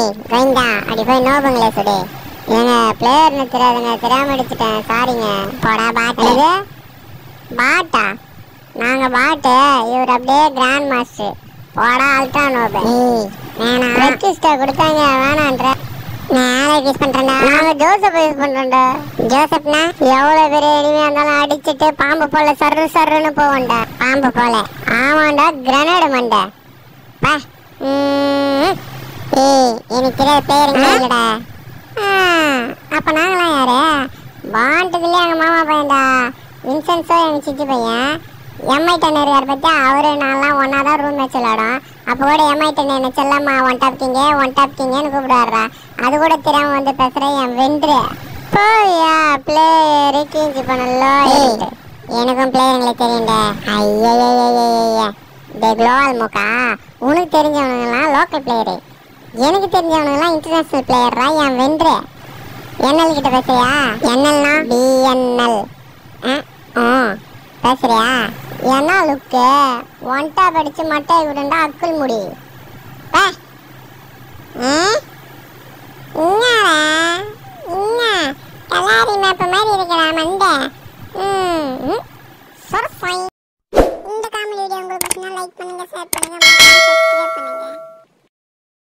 கோவிந்தா அப்படி போய் நோபுங்களே சுடு ஏங்க பிளேயர்னு தெரியாதுங்க தெரியாம அடிச்சிட்டேன் சாரிங்க போடா பாட்டு இது பாட்டா நாங்க பாட்டு இவர் அப்படியே கிராண்ட் மாஸ்டர் போடா அல்ட்ரா நோபு வேணாம் ரெக்கிஸ்டா கொடுத்தாங்க வேணான்ற நான் யாரை யூஸ் பண்றேன்டா நாங்க ஜோசப் யூஸ் பண்றோம்டா ஜோசப்னா எவ்வளவு பெரிய எனிமையா இருந்தாலும் அடிச்சிட்டு பாம்பு போல சர்ரு சர்ருன்னு போவோம்டா பாம்பு போல ஆமாண்டா கிரனேடு மண்டை பா ம். ஏய் எனக்கு தெரியாத பேருங்க இல்லடா அப்ப நாங்களாம் யாரு வாண்டதுலயே எங்க மாமா பையன்டா வின்சென்ஸோ எங்க சித்தி பையன் எம்ஐ டென் இருக்கார் பத்தி அவரு நான்லாம் ஒன்னா தான் ரூம் மேட்ச் விளாடும் அப்போ கூட எம்ஐ டென் என்ன செல்லம்மா ஒன் டாப் கிங்க ஒன் டாப் கிங்கன்னு கூப்பிடுவாரா அது கூட தெரியாம வந்து பேசுறேன் என் வென்று போயா பிளேயரு கீஞ்சி பண்ணலோ எனக்கும் பிளேயருங்களை தெரியும்டா ஐயா இந்த குளோவல் முக்கா உனக்கு தெரிஞ்சவனுங்கலாம் லோக்கல் பிளேயரு எனக்கு தெரிஞ்சவனுங்கலாம் இன்டர்நேஷனல் பிளேயர்ரா என் வென்று என்எல் கிட்ட பேசுறியா என்எல்னா பிஎன்எல் பேசுறியா என்ன லுக்கு ஒன்டா படிச்சு மட்டை விடுண்டா அக்குள் முடி பே. ம்? இன்னாடா? இன்னா? கலாரி மேப்பு மாதிரி இருக்கிறா மண்டை ம் ம். சொர்ஃபை